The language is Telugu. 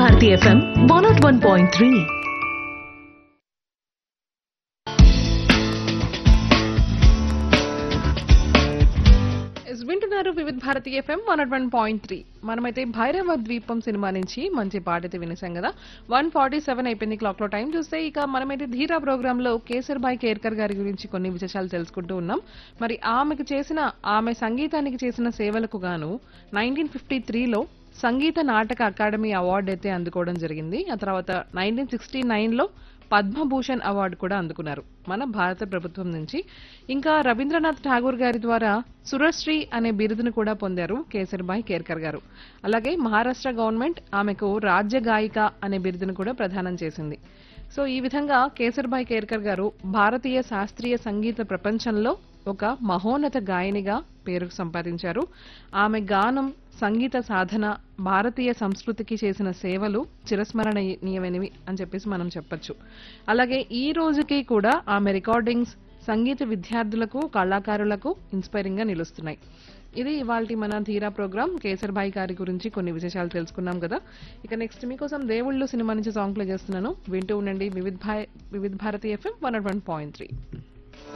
Bharati FM one not one point three ఎస్ వింటున్నారు వివిధ Bharati FM one one point three మనమైతే భైరవ ద్వీపం సినిమా నుంచి మంచి పాట అయితే వినేసాం కదా వన్ ఫార్టీ సెవెన్ అయిపోయింది క్లాక్ లో టైం చూస్తే ఇక మనమైతే ధీరా ప్రోగ్రామ్ లో కేసర్ బాయ్ కేర్కర్ గారి గురించి కొన్ని విశేషాలు తెలుసుకుంటూ ఉన్నాం మరి ఆమెకు చేసిన ఆమె సంగీతానికి చేసిన సేవలకు గాను నైన్టీన్ ఫిఫ్టీ త్రీలో సంగీత నాటక అకాడమీ అవార్డు అయితే అందుకోవడం జరిగింది ఆ తర్వాత నైన్టీన్ సిక్స్టీ నైన్లో పద్మభూషణ్ అవార్డు కూడా అందుకున్నారు మన భారత ప్రభుత్వం నుంచి ఇంకా రవీంద్రనాథ్ ఠాగూర్ గారి ద్వారా సురశ్రీ అనే బిరుదును కూడా పొందారు కేసరిబాయి కేర్కర్ గారు అలాగే మహారాష్ట్ర గవర్నమెంట్ ఆమెకు రాజ్య గాయిక అనే బిరుదును కూడా ప్రదానం చేసింది సో ఈ విధంగా కేసర్బాయ్ కేర్కర్ గారు భారతీయ శాస్త్రీయ సంగీత ప్రపంచంలో ఒక మహోన్నత గాయనిగా పేరు సంపాదించారు ఆమె గానం సంగీత సాధన భారతీయ సంస్కృతికి చేసిన సేవలు చిరస్మరణీయమైనవి అని చెప్పేసి మనం చెప్పొచ్చు అలాగే ఈ రోజుకి కూడా ఆమె రికార్డింగ్స్ సంగీత విద్యార్థులకు కళాకారులకు ఇన్స్పైరింగ్ గా నిలుస్తున్నాయి ఇది ఇవాల్టి మన ధీరా ప్రోగ్రామ్ కేసర్బాయి గారి గురించి కొన్ని విశేషాలు తెలుసుకున్నాం కదా ఇక నెక్స్ట్ మీకోసం దేవుళ్ళు సినిమా నుంచి సాంగ్ ప్లే చేస్తున్నాను వింటూ ఉండండి వివిధ Bharati FM one one point three